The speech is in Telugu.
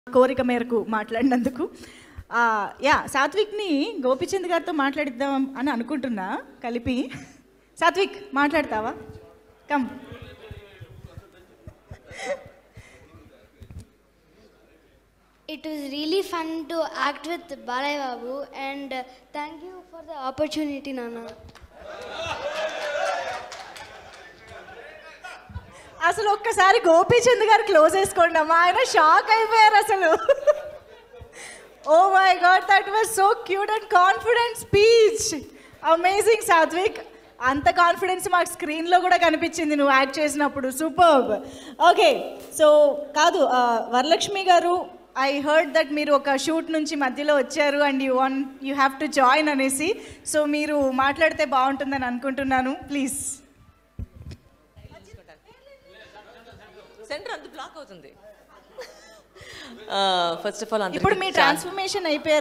కోరిక మేరకు మాట్లాడినందుకు ఆ, యా సాత్విక్ని గోపిచంద్ గారితో మాట్లాడిద్దాం అని అనుకుంటున్నా కలిపి సాత్విక్ మాట్లాడతావా come It was really fun to act with Balai Babu and uh, thank you for the opportunity, Nana. అసలు ఒక్కసారి గోపీచంద్ గారు క్లోజ్ చేసుకోండి అమ్మా ఆయన షాక్ అయిపోయారు అసలు oh my god that was so cute and confident speech amazing Satvik అంత కాన్ఫిడెన్స్ మాకు స్క్రీన్లో కూడా కనిపించింది నువ్వు యాక్ట్ చేసినప్పుడు సూపర్ ఓకే సో కాదు ఆ, వరలక్ష్మి గారు ఐ హర్డ్ దట్ మీరు ఒక షూట్ నుంచి మధ్యలో వచ్చారు and you want you have to join అనేసి సో మీరు మాట్లాడితే బాగుంటుందని అనుకుంటున్నాను ప్లీజ్ సెంటర్ అంత బ్లాక్ అవుతుంది ఫస్ట్ ఆఫ్ ఆల్ ఇప్పుడు మీ ట్రాన్స్ఫర్మేషన్ అయిపోయారు